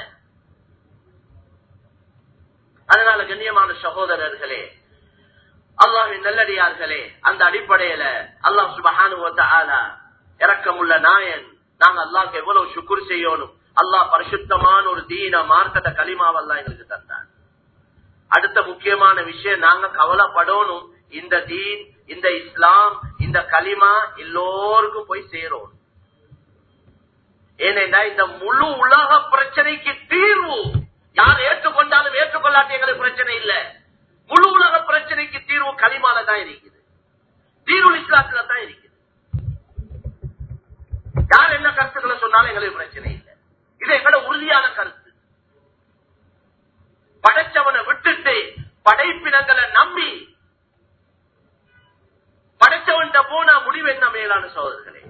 Speaker 1: அதனால கண்ணியமான சகோதரர்களே அல்லாஹின் நல்லடியார்களே அந்த அடிப்படையில அல்லாஹ் சுபஹானுவத்த இறக்கமுள்ள நாயன் நாங்க அல்லாஹ் எவ்வளவு சுக்குர் செய்யணும் அல்லாஹ் பரிசுத்தமான ஒரு தீன மார்க்கத்தை களிமாவெல்லாம் எங்களுக்கு தந்தான் அடுத்த முக்கியமான விஷயம் நாங்க கவலைப்படணும் இந்த தீன் இந்த இஸ்லாம் இந்த களிமா எல்லோருக்கும் போய் சேரும் ஏனென்றா இந்த முழு உலக பிரச்சனைக்கு தீர்வு யார் ஏற்றுக்கொண்டாலும் ஏற்றுக்கொள்ளாட்டி எங்களுக்கு பிரச்சனை இல்ல முழு உலக பிரச்சனைக்கு தீர்வு களிமால தான் இருக்குது தீர்வு இஸ்லாத்துல தான் இருக்குது யார் என்ன கருத்துக்களை சொன்னாலும் எங்களுக்கு பிரச்சனை இல்லை இது எங்களோட உறுதியான கருத்து படைச்சவனை விட்டுட்டு படைப்பினங்களை நம்பி படைச்சவன் போனா முடிவு என்ன மேலான சோதர்களே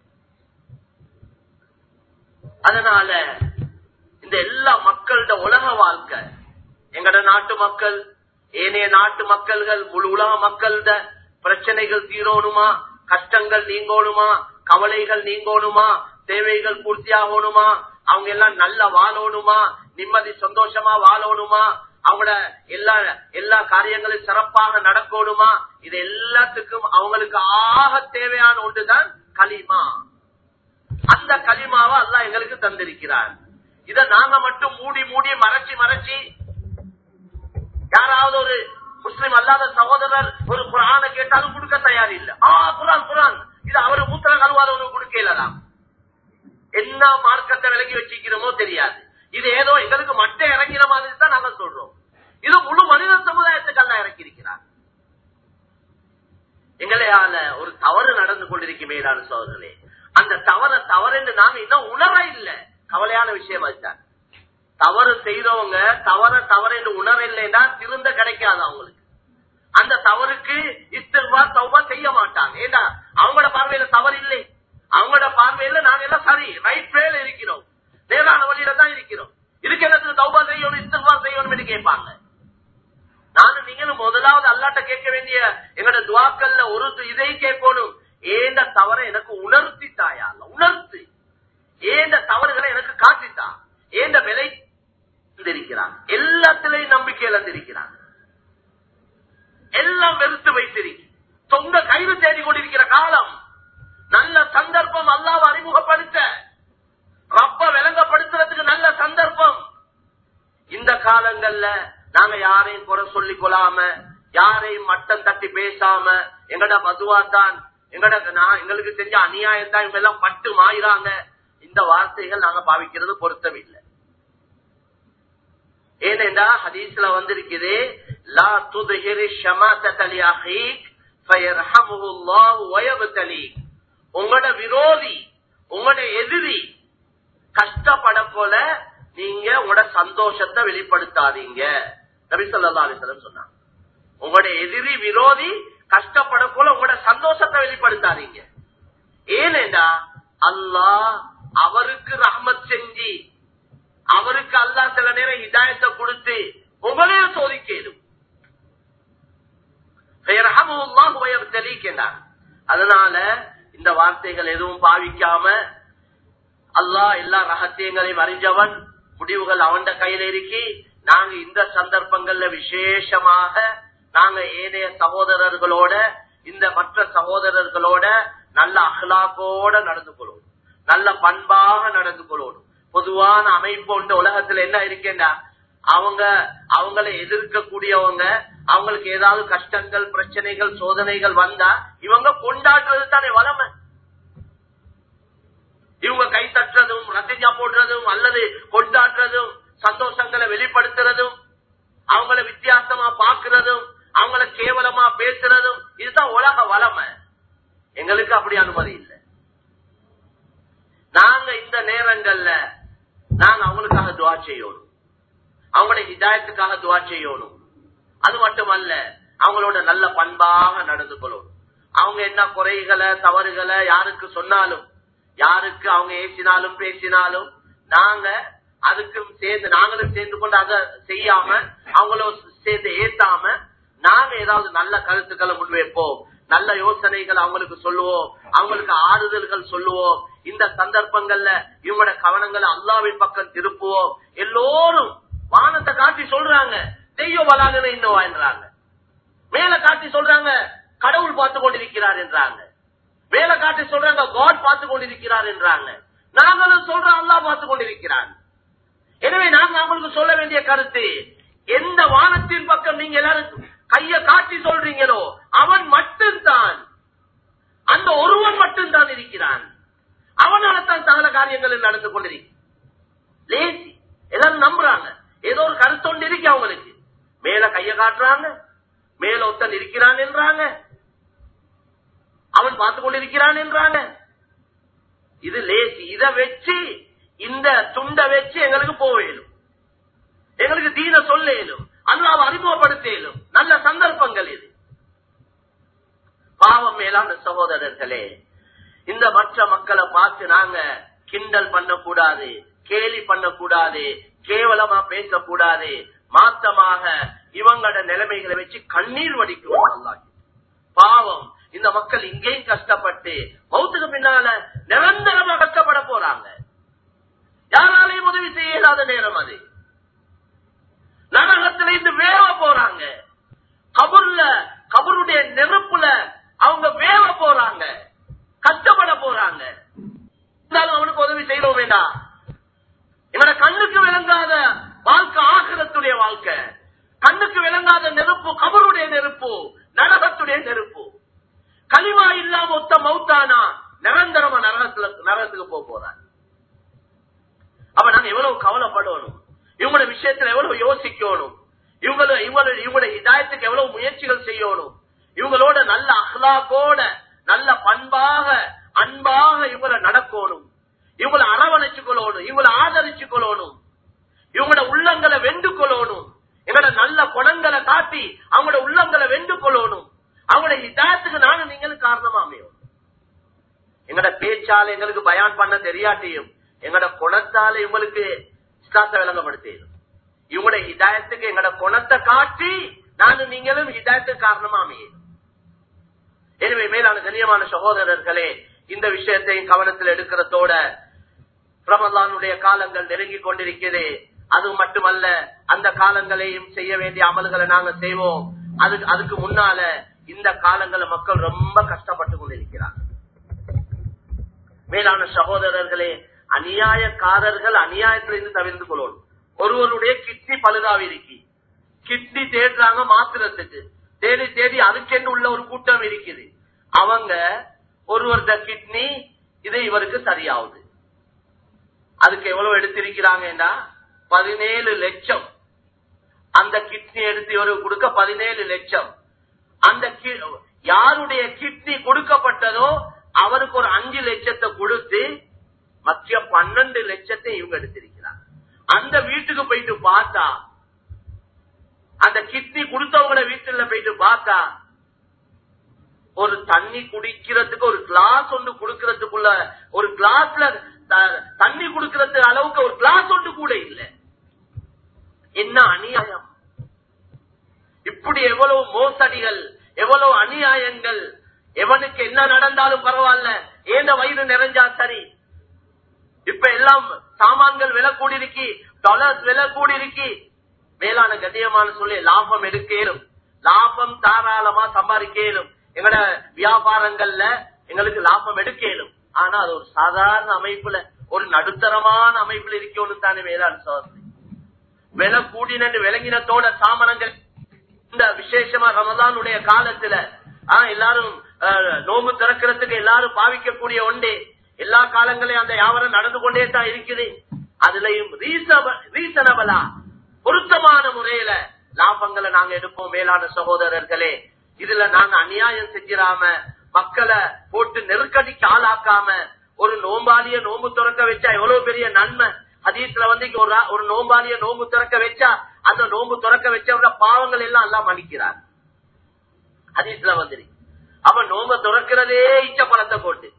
Speaker 1: அதனால இந்த எல்லா மக்களோட உலக வாழ்க்கை எங்கட நாட்டு மக்கள் ஏனைய நாட்டு மக்கள்கள் முழு உலக மக்களோட பிரச்சனைகள் தீரோணுமா கஷ்டங்கள் நீங்கோணுமா கவலைகள் நீங்கோணுமா தேவைகள் பூர்த்தி ஆகணுமா அவங்க எல்லாம் நல்ல வாழணுமா நிம்மதி சந்தோஷமா வாழணுமா அவங்கள எல்லா எல்லா காரியங்களும் சிறப்பாக நடக்கணுமா இது எல்லாத்துக்கும் அவங்களுக்கு ஆக தேவையான ஒன்றுதான் களிமா அந்த களிமாவை அல்லா எங்களுக்கு தந்திருக்கிறார் இத நாங்க மட்டும் மூடி மூடி மறைச்சி மறைச்சி யாராவது ஒரு முஸ்லிம் அல்லாத சகோதரர் ஒரு குரான கேட்டாலும் கொடுக்க தயார் இல்ல ஆ குரான் குரான் இது அவரு மூத்திர கழுவாதவனுக்கு கொடுக்கலாம் என்ன மார்க்கத்தை விலகி வச்சிக்கிறோமோ தெரியாது இது ஏதோ எங்களுக்கு மட்டை இறங்கின மாதிரி தான் நாங்க சொல்றோம் இது முழு மனித சமுதாயத்துக்கு அல்ல இறக்கி இருக்கிறார் எங்களையால ஒரு தவறு நடந்து கொண்டிருக்குமே நான் சோதர்களே அந்த தவற தவறுன்னு நாங்க இன்னும் உணர இல்ல கவலையான விஷயம் அதுதான் தவறு செய்தவங்க தவற தவறு என்று உணர இல்லைன்னா திருந்த கிடைக்காது அவங்களுக்கு அந்த தவறுக்கு இஸ்திர்வா தௌபா செய்ய மாட்டாங்க ஏண்டா அவங்களோட பார்வையில தவறு இல்லை அவங்களோட பார்வையில நாங்க எல்லாம் சரி ரைட் வேல இருக்கிறோம் நேரான வழியில தான் இருக்கிறோம் இதுக்கு எனக்கு தௌபா செய்யணும் இஸ்திர்வா செய்யணும் என்று கேட்பாங்க நானும் நீங்களும் முதலாவது அல்லாட்ட கேட்க வேண்டிய எங்களோட துவாக்கல்ல ஒரு இதை கேட்கணும் ஏண்ட தவறை எனக்கு உணர்த்தி தாயா உணர்த்து ஏண்ட தவறுகளை எனக்கு காட்டித்தா ஏண்ட விலை இருக்கிறான் எல்லாத்திலையும் நம்பிக்கை இழந்திருக்கிறான் எல்லாம் வெறுத்து வைத்திருக்கு சொந்த கயிறு தேடி கொண்டிருக்கிற காலம் நல்ல சந்தர்ப்பம் அல்லாவை அறிமுகப்படுத்த ரப்ப விளங்கப்படுத்துறதுக்கு நல்ல சந்தர்ப்பம் இந்த காலங்கள்ல நாங்க யாரையும் குறை சொல்லிக் கொள்ளாம யாரையும் மட்டம் தட்டி பேசாம எங்கட மதுவா தான் எங்கட நான் எங்களுக்கு செஞ்ச அநியாயம் தான் இவங்க எல்லாம் பட்டு மாயிறாங்க இந்த வார்த்தைகள் நாங்க பாவிக்கிறது பொருத்தம் இல்லை ஏனென்றா ஹதீஸ்ல வந்திருக்குது லா துதுஹிரி ஷமாத்தலி அஹீக் ஃபயர்ஹமுஹு அல்லாஹு வயப்தலீக் உங்களோட விரோதி உங்களோட எதிரி கஷ்டப்பட போல நீங்க உங்களோட சந்தோஷத்தை வெளிப்படுத்தாதீங்க நபி சொல்லா அலிசலம் சொன்னாங்க உங்களுடைய எதிரி விரோதி கஷ்டப்பட போல உங்களோட சந்தோஷத்தை வெளிப்படுத்தாதீங்க ஏனேண்டா அல்லாஹ் அவருக்கு ரஹ்மத் செஞ்சு அவருக்கு அல்லா சில நேரம் ஹிதாயத்தை கொடுத்து உங்களையும் சோதிக்கணும் அதனால இந்த வார்த்தைகள் எதுவும் பாவிக்காம அல்லாஹ் எல்லா ரகசியங்களையும் அறிஞ்சவன் முடிவுகள் அவன் கையில இருக்கி நாங்க இந்த சந்தர்ப்பங்கள்ல விசேஷமாக நாங்க ஏனைய சகோதரர்களோட இந்த மற்ற சகோதரர்களோட நல்ல அஹ்லாக்கோட நடந்து கொள்ளணும் நல்ல பண்பாக நடந்து கொள்ளணும் பொதுவான அமைப்பு உண்டு உலகத்துல என்ன இருக்கேண்டா அவங்க அவங்களை எதிர்க்கக்கூடியவங்க அவங்களுக்கு ஏதாவது கஷ்டங்கள் பிரச்சனைகள் சோதனைகள் வந்தா இவங்க கொண்டாடுறது தானே வளமை இவங்க கை தட்டுறதும் ரத்திஜா போடுறதும் அல்லது கொண்டாடுறதும் சந்தோஷங்களை வெளிப்படுத்துறதும் அவங்கள வித்தியாசமா பாக்குறதும் அவங்கள கேவலமா பேசுறதும் இதுதான் உலக வளமை எங்களுக்கு அப்படி அனுமதி இல்லை நாங்க இந்த நேரங்கள்ல நாங்க அவங்களுக்காக துவா செய்யணும் அவங்களுடைய ஹிதாயத்துக்காக துவா செய்யணும் அது மட்டுமல்ல அவங்களோட நல்ல பண்பாக நடந்து கொள்ளணும் அவங்க என்ன குறைகளை தவறுகளை யாருக்கு சொன்னாலும் யாருக்கு அவங்க ஏசினாலும் பேசினாலும் நாங்க அதுக்கும் சேர்ந்து நாங்களும் சேர்ந்து கொண்டு அதை செய்யாம அவங்களும் சேர்ந்து ஏத்தாம நாங்க ஏதாவது நல்ல கருத்துக்களை முன்வைப்போம் நல்ல யோசனைகள் அவங்களுக்கு சொல்லுவோம் அவங்களுக்கு ஆறுதல்கள் சொல்லுவோம் இந்த சந்தர்ப்பங்கள்ல இவங்களோட கவனங்களை அல்லாவின் பக்கம் திருப்புவோம் எல்லோரும் வானத்தை காட்டி சொல்றாங்க தெய்வ வளாகன இன்னும் வாழ்றாங்க மேல காட்டி சொல்றாங்க கடவுள் பார்த்து கொண்டிருக்கிறார் என்றாங்க மேல காட்டி சொல்றாங்க காட் பார்த்து கொண்டிருக்கிறார் என்றாங்க நாங்களும் சொல்றோம் அல்லா பார்த்து கொண்டிருக்கிறார் எனவே நாங்க அவங்களுக்கு சொல்ல வேண்டிய கருத்து எந்த வானத்தின் பக்கம் நீங்க எல்லாரும் கைய காட்டி சொல்றீங்களோ அவன் மட்டும்தான் அந்த ஒருவன் மட்டும்தான் இருக்கிறான் அவனால தான் சகல காரியங்கள் நடந்து கொண்டிருக்கு லேசி எல்லாரும் நம்புறாங்க ஏதோ ஒரு கருத்தொண்டு இருக்கு அவங்களுக்கு மேல கைய காட்டுறாங்க மேல ஒருத்தன் இருக்கிறான் என்றாங்க அவன் பார்த்து கொண்டிருக்கிறான் என்றாங்க இது லேசி இத வச்சு இந்த துண்ட வச்சு எங்களுக்கு போவேலும் எங்களுக்கு தீன சொல்லேலும் அல்லாவை அறிமுகப்படுத்தேலும் நல்ல சந்தர்ப்பங்கள் இது பாவம் மேலான சகோதரர்களே இந்த மற்ற மக்களை பார்த்து நாங்க கிண்டல் பண்ணக்கூடாது கேலி பண்ணக்கூடாது கேவலமா பேசக்கூடாது மாத்தமாக இவங்களோட நிலைமைகளை வச்சு கண்ணீர் வடிக்கும் அல்லாஹ் பாவம் இந்த மக்கள் இங்கேயும் கஷ்டப்பட்டு மௌத்துக்கு பின்னால நிரந்தரமா கஷ்டப்பட போறாங்க யாராலையும் உதவி செய்ய இயலாத நேரம் அது நரகத்துல இருந்து வேவ போறாங்க கபூர்ல கபருடைய நெருப்புல அவங்க வேவ போறாங்க கஷ்டப்பட போறாங்க இருந்தாலும் அவனுக்கு உதவி செய்யறோம் வேண்டாம் என்னோட கண்ணு வாழ்க்கை கண்ணுக்கு விளங்காத நெருப்பு கபருடைய நெருப்பு நரகத்துடைய நெருப்பு களிமா இல்லாம ஒத்த மௌத்தானா நிரந்தரமா நரகத்துல நரகத்துக்கு போக போறார் அப்ப நாங்க எவ்வளவு கவலைப்படணும் இவங்களோட விஷயத்துல எவ்வளவு யோசிக்கணும் இவங்கள இவங்கள இவங்களோட இதாயத்துக்கு எவ்வளவு முயற்சிகள் செய்யணும் இவங்களோட நல்ல அஹ்லாக்கோட நல்ல பண்பாக அன்பாக இவங்களை நடக்கணும் இவங்களை அரவணைச்சு கொள்ளணும் இவங்களை ஆதரிச்சு கொள்ளணும் இவங்களோட உள்ளங்களை வெண்டு கொள்ளணும் எங்களோட நல்ல குணங்களை காட்டி அவங்களோட உள்ளங்களை வெண்டு கொள்ளணும் அவங்களோட இதாயத்துக்கு நானும் நீங்களும் காரணமா அமையும் எங்கட பேச்சால எங்களுக்கு பயான் பண்ண தெரியாட்டியும் எங்கட குணத்தால இவங்களுக்கு இஸ்லாத்தை விளங்கப்படுத்திடும் இவங்களோட ஹிதாயத்துக்கு எங்கட குணத்தை காட்டி நானும் நீங்களும் ஹிதாயத்துக்கு காரணமா அமையும் எனவே மேலான கண்ணியமான சகோதரர்களே இந்த விஷயத்தையும் கவனத்தில் எடுக்கிறதோட ரமலானுடைய காலங்கள் நெருங்கி கொண்டிருக்கிறது அது மட்டுமல்ல அந்த காலங்களையும் செய்ய வேண்டிய அமல்களை நாங்க செய்வோம் அது அதுக்கு முன்னால இந்த காலங்கள மக்கள் ரொம்ப கஷ்டப்பட்டு கொண்டிருக்கிறாங்க மேலான சகோதரர்களே அநியாயக்காரர்கள் அநியாயத்திலிருந்து தவிர்த்து கொள்ளணும் ஒருவருடைய கிட்னி பழுதாவி இருக்கி கிட்னி தேடுறாங்க மாத்திரத்துக்கு தேடி தேடி அதுக்கென்று உள்ள ஒரு கூட்டம் இருக்குது அவங்க ஒருவருட கிட்னி இது இவருக்கு சரியாகுது அதுக்கு எவ்வளவு எடுத்திருக்கிறாங்கன்னா பதினேழு லட்சம் அந்த கிட்னி எடுத்து இவருக்கு கொடுக்க பதினேழு லட்சம் அந்த கி- யாருடைய கிட்னி கொடுக்கப்பட்டதோ அவருக்கு ஒரு அஞ்சு லட்சத்தை கொடுத்து மத்திய பன்னெண்டு லட்சத்தை இவங்க எடுத்திருக்கிறாங்க அந்த வீட்டுக்கு போயிட்டு பார்த்தா அந்த கிட்னி கொடுத்தவங்கள வீட்டுல போயிட்டு பார்த்தா ஒரு தண்ணி குடிக்கிறதுக்கு ஒரு கிளாஸ் ஒன்று குடுக்கறதுக்குள்ள ஒரு கிளாஸ்ல த- தண்ணி குடுக்கறது அளவுக்கு ஒரு கிளாஸ் ஒன்று கூட இல்ல என்ன அநியாயம் இப்படி எவ்வளவு மோசடிகள் எவ்வளவு அநியாயங்கள் எவனுக்கு என்ன நடந்தாலும் பரவாயில்ல ஏந்த வயிறு நிறைஞ்சா சரி இப்ப எல்லாம் சாமான்கள் விலை கூடியிருக்கி டாலர்ஸ் விலை கூடியிருக்கி மேலான கண்ணியமான சொல்லி லாபம் எடுக்கலும் லாபம் தாராளமா சம்பாதிக்கலும் எங்கட வியாபாரங்கள்ல எங்களுக்கு லாபம் எடுக்கலும் ஆனா அது ஒரு சாதாரண அமைப்புல ஒரு நடுத்தரமான அமைப்புல இருக்கணும் தானே மேலான சோதனை விலை கூடினு விளங்கினத்தோட சாமனங்கள் இந்த விசேஷமா ரமதானுடைய காலத்துல ஆ, எல்லாரும் ஆ, நோம்பு திறக்கிறதுக்கு எல்லாரும் பாவிக்கக்கூடிய ஒன்றே எல்லா காலங்களையும் அந்த வியாபாரம் நடந்து கொண்டே தான் இருக்குது அதுலயும் ரீசனபிளா பொருத்தமான முறையில லாபங்களை நாங்க எடுப்போம் மேலான சகோதரர்களே இதுல நாங்க அநியாயம் செஞ்சிடாம மக்களை போட்டு நெருக்கடிக்கு ஆளாக்காம ஒரு நோம்பாளிய நோம்பு துறக்க வச்சா எவ்வளவு பெரிய நன்மை ஹதீஸ்ல வந்து இங்க ஒரு ஒரு நோம்பாளிய நோம்பு திறக்க வச்சா அந்த நோம்பு திறக்க வச்சவங்க பாவங்கள் எல்லாம் எல்லாம் மன்னிக்கிறார் ஹதீஸ்ல வந்துரு அப்ப நோம்ப துறக்கிறதே இச்ச பழத்தை போட்டு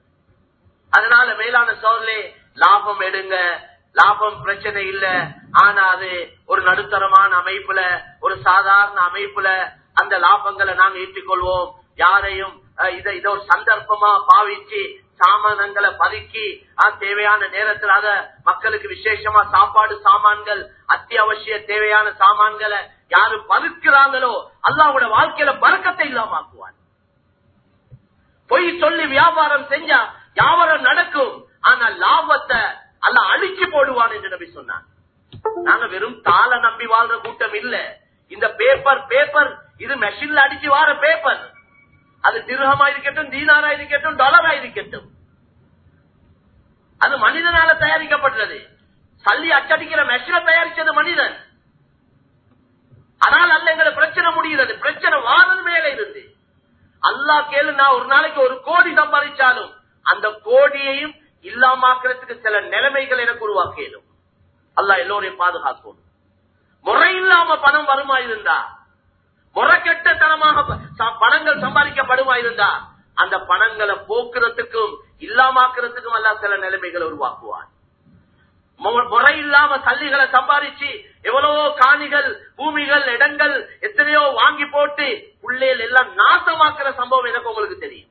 Speaker 1: அதனால மேலான சோழலே லாபம் எடுங்க லாபம் பிரச்சனை இல்ல ஆனா அது ஒரு நடுத்தரமான அமைப்புல ஒரு சாதாரண அமைப்புல அந்த லாபங்களை நாங்க ஈட்டிக்கொள்வோம் யாரையும் அஹ், இதை இதை ஒரு சந்தர்ப்பமா பாவிச்சு சாமானங்களை பதுக்கி அஹ், தேவையான நேரத்தில் அத மக்களுக்கு விசேஷமா சாப்பாடு சாமான்கள் அத்தியாவசிய தேவையான சாமான்களை யாரு பதுக்குறாங்களோ அல்லாவோட வாழ்க்கையில பறக்கத்தை இல்லாம ஆக்குவான் பொய் சொல்லி வியாபாரம் செஞ்சா வியாபாரம் நடக்கும் ஆனா லாபத்தை அல்ல அழிச்சு போடுவான் என்று நம்பி சொன்னான் நாங்க வெறும் தாள நம்பி வாழ்ற கூட்டம் இல்ல இந்த பேப்பர் பேப்பர் இது மெஷின்ல அடிச்சு வார பேப்பர் அது திருகமா இருக்கட்டும் தீனாரா இருக்கட்டும் டாலரா இருக்கட்டும் அது மனிதனால தயாரிக்கப்பட்டது சல்லி அச்சடிக்கிற மெஷினை தயாரிச்சது மனிதன் ஆனால் அல்ல எங்களை பிரச்சனை முடிகிறது பிரச்சனை வாரது மேல இருந்து அல்லா கேளு நான் ஒரு நாளைக்கு ஒரு கோடி சம்பாதிச்சாலும் அந்த கோடியையும் இல்லாமாக்குறதுக்கு சில நிலைமைகள் எனக்கு உருவாக்கியலும் அல்லாஹ் எல்லோரையும் பாதுகாக்கும் முறை இல்லாம பணம் வருமா இருந்தா முறைகெட்டத்தனமாக ப- ச- பணங்கள் சம்பாதிக்கப்படுமா இருந்தா அந்த பணங்களை போக்குறதுக்கும் இல்லாமாக்குறதுக்கும் அல்ல சில நிலைமைகளை உருவாக்குவான் மு- முறை இல்லாம சல்லிகளை சம்பாதிச்சு எவ்வளவோ காணிகள் பூமிகள் இடங்கள் எத்தனையோ வாங்கி போட்டு பிள்ளைகள் எல்லாம் நாசமாக்குற சம்பவம் எனக்கு உங்களுக்கு தெரியும்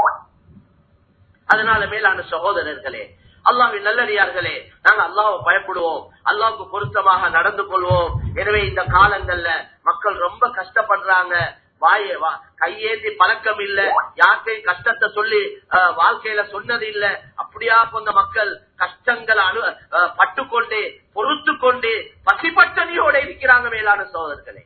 Speaker 1: அதனால மேலான சகோதரர்களே அல்லாஹ்வின் நல்லடியார்களே நாங்க அல்லாஹ்வை பயப்படுவோம் அல்லாஹ்வுக்கு பொருத்தமாக நடந்து கொள்வோம் எனவே இந்த காலங்கள்ல மக்கள் ரொம்ப கஷ்டப்படுறாங்க வாய வா- கையேந்தி பழக்கம் இல்ல யார்கிட்டையும் கஷ்டத்தை சொல்லி அஹ், வாழ்க்கையில சொன்னது இல்ல அப்படி இப்படியா கொண்ட மக்கள் கஷ்டங்கள் அனு அஹ், பட்டுக்கொண்டு பொறுத்து கொண்டு பசிப்பட்டனியோட இருக்கிறாங்க மேலான சோதர்களே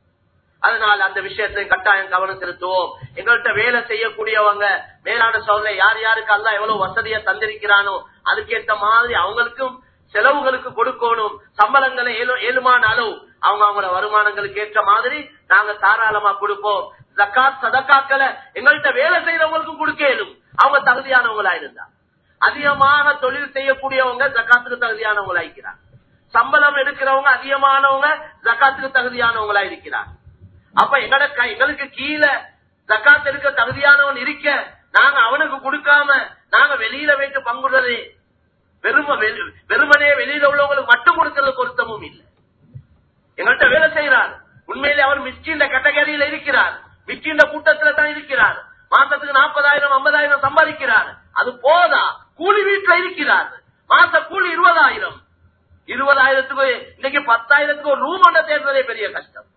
Speaker 1: அதனால அந்த விஷயத்தை கட்டாயம் கவனம் செலுத்துவோம் எங்கள்கிட்ட வேலை செய்யக்கூடியவங்க மேலான சோதனை யார் யாருக்கு அல்ல எவ்வளவு வசதியை தந்திருக்கிறானோ அதுக்கேற்ற மாதிரி அவங்களுக்கும் செலவுகளுக்கு கொடுக்கணும் சம்பளங்களை ஏழு- ஏழுமான அளவு அவங்க அவங்களோட வருமானங்களுக்கு ஏற்ற மாதிரி நாங்க தாராளமா கொடுப்போம் ஜக்காத் சதக்காக்களை எங்கள்கிட்ட வேலை செய்யறவங்களுக்கும் கொடுக்க இயலும் அவங்க தகுதியானவங்களா இருந்தா அதிகமாக தொழில் செய்யக்கூடியவங்க ஜக்காத்துக்கு தகுதியானவங்களா இருக்கிறார் சம்பளம் எடுக்கிறவங்க அதிகமானவங்க ஜக்காத்துக்கு தகுதியானவங்களா இருக்கிறார் அப்ப எங்கட கை- எங்களுக்கு கீழே ஜக்காத் எடுக்க தகுதியானவன் இருக்க நாங்க அவனுக்கு கொடுக்காம நாங்க வெளியில வைத்து பங்குறது வெறும வெ- வெறுமனே வெளியில உள்ளவங்களுக்கு மட்டும் கொடுக்கறது பொருத்தமும் இல்லை எங்கள்கிட்ட வேலை செய்யறார் உண்மையிலே அவர் மிஸ்கின்ற கேட்டகரியில இருக்கிறார் மிஸ்கின்ற கூட்டத்துல தான் இருக்கிறார் மாசத்துக்கு நாற்பதாயிரம் ஐம்பதாயிரம் சம்பாதிக்கிறார் அது போதா கூலி வீட்டுல இருக்கிறார் மாச கூலி இருபதாயிரம் இருபதாயிரத்துக்கு இன்னைக்கு பத்தாயிரத்துக்கு ஒரு ரூம் ஒன்றை தேடுறதே பெரிய கஷ்டம்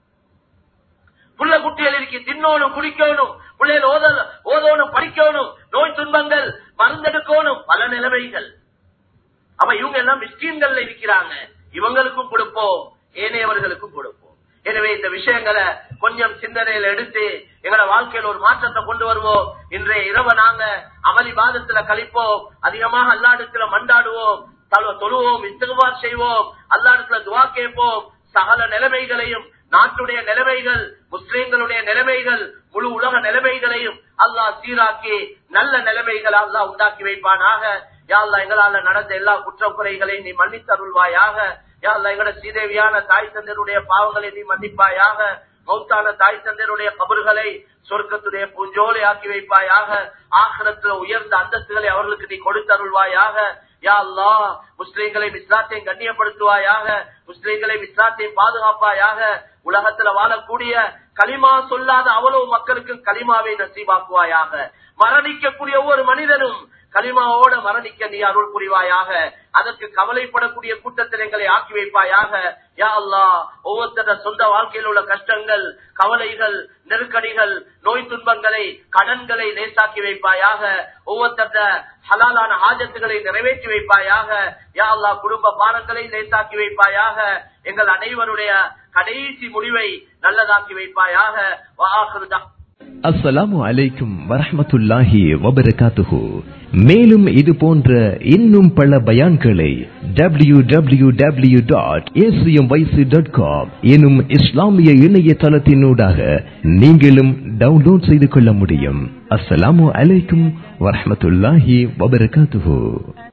Speaker 1: புள்ள குட்டிகள் இருக்கு தின்னோணும் குடிக்கணும் பிள்ளைகள் ஓத ஓதோணும் படிக்கணும் நோய் துன்பங்கள் மருந்தெடுக்கணும் பல நிலைமைகள் அப்ப இவங்க எல்லாம் மிஸ்கீன்கள்ல இருக்கிறாங்க இவங்களுக்கும் கொடுப்போம் ஏனையவர்களுக்கும் கொடுப்போம் எனவே இந்த விஷயங்களை கொஞ்சம் சிந்தனையில எடுத்து எங்களோட வாழ்க்கையில ஒரு மாற்றத்தை கொண்டு வருவோம் இன்றைய இரவு நாங்க அமளி பாதத்துல கழிப்போம் அதிகமாக அல்லாடத்துல மண்டாடுவோம் தல- தொழுவோம் இஸ்திகுபார் செய்வோம் அல்லாடத்துல துவா கேட்போம் சகல நிலைமைகளையும் நாட்டுடைய நிலைமைகள் முஸ்லிம்களுடைய நிலைமைகள் முழு உலக நிலைமைகளையும் அல்லாஹ் சீராக்கி நல்ல நிலைமைகளை அல்லாஹ் உண்டாக்கி வைப்பானாக யா அல்லாஹ் எங்களால நடந்த எல்லா குற்றம் குறைகளையும் நீ மன்னித்தருள்வாயாக யா அல்லாஹ் எங்களோட சீதேவியான தாய் தந்தருடைய பாவங்களை நீ மன்னிப்பாயாக மௌத்தான தாய் தந்தருடைய கபறுகளை சொர்க்கத்துடைய பூஞ்சோலை ஆக்கி வைப்பாயாக ஆகிரத்துல உயர்ந்த அந்தஸ்துகளை அவர்களுக்கு நீ கொடுத்தருள்வாயாக யா அல்லாஹ் முஸ்லிம்களையும் இஸ்லாத்தையும் கண்ணியப்படுத்துவாயாக முஸ்லிம்களையும் இஸ்லாத்தையும் பாதுகாப்பாயாக உலகத்துல வாழக்கூடிய களிமா சொல்லாத அவ்வளவு மக்களுக்கு களிமாவை நசீவாக்குவாயாக மரணிக்கக்கூடிய ஒவ்வொரு மனிதனும் களிமாவோட மரணிக்க நீ அருள் புரிவாயாக அதற்கு கவலைப்படக்கூடிய கூட்டத்தில் எங்களை ஆக்கி வைப்பாயாக யா அல்லாஹ் ஒவ்வொருத்தர சொந்த வாழ்க்கையில் உள்ள கஷ்டங்கள் கவலைகள் நெருக்கடிகள் நோய் துன்பங்களை கடன்களை லேசாக்கி வைப்பாயாக ஒவ்வொருத்தர ஹலாலான ஆஜத்துகளை நிறைவேற்றி வைப்பாயாக யா அல்லாஹ் குடும்ப பாரங்களை லேசாக்கி வைப்பாயாக எங்கள் அனைவருடைய கடைசி முடிவை நல்லதாக்கி வைப்பாயாக வஆகிரு தஅ-
Speaker 2: அஸ்ஸலாமு அலைக்கும் வரஹ்மத்துல்லாஹி வபரகாத்துஹு மேலும் இது போன்ற இன்னும் பல பயான்களை W W W dot dot com எனும் இஸ்லாமிய இணையதளத்தினூடாக நீங்களும் டவுன்லோட் செய்து கொள்ள முடியும் அஸ்ஸலாமு அலைக்கும் வரஹ்மத்துல்லாஹி வபரகாத்துஹு